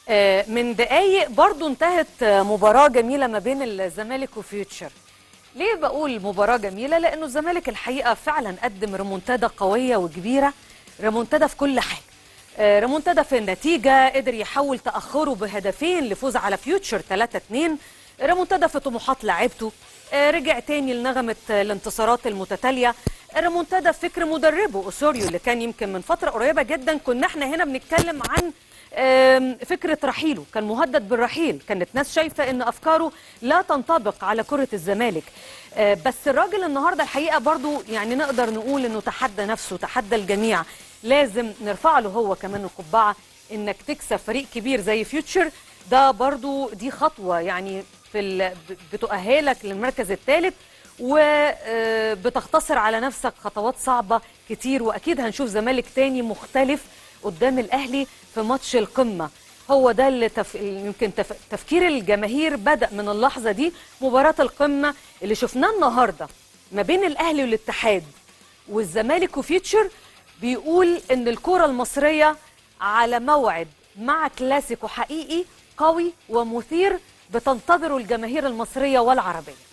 آه، من دقايق برضو انتهت آه، مباراة جميلة ما بين الزمالك وفيوتشر ليه بقول مباراة جميلة لأنه الزمالك الحقيقة فعلا قدم ريمونتادا قوية وكبيرة ريمونتادا في كل حاجة آه، ريمونتادا في النتيجة قدر يحول تأخره بهدفين لفوز على فيوتشر 3-2 ريمونتادا في طموحات لعيبته آه، رجع تاني لنغمة آه، الانتصارات المتتالية ريمونتادا في فكر مدربه أوسوريو اللي كان يمكن من فترة قريبة جدا كنا احنا هنا بنتكلم عن آم، فكرة رحيله كان مهدد بالرحيل كانت ناس شايفة ان افكاره لا تنطبق على كرة الزمالك آه، بس الراجل النهاردة الحقيقة برضو يعني نقدر نقول انه تحدى نفسه تحدى الجميع لازم نرفع له هو كمان القبعة انك تكسب فريق كبير زي فيوتشر ده برضو دي خطوة يعني في ال... بتؤهلك للمركز الثالث وبتختصر على نفسك خطوات صعبة كتير وأكيد هنشوف زمالك تاني مختلف قدام الأهلي في ماتش القمة هو ده اللي تف... يمكن تف... تفكير الجماهير بدأ من اللحظة دي مباراة القمة اللي شفناه النهاردة ما بين الأهلي والاتحاد والزمالك وفيوتشر بيقول إن الكرة المصرية على موعد مع كلاسيكو حقيقي قوي ومثير بتنتظره الجماهير المصرية والعربية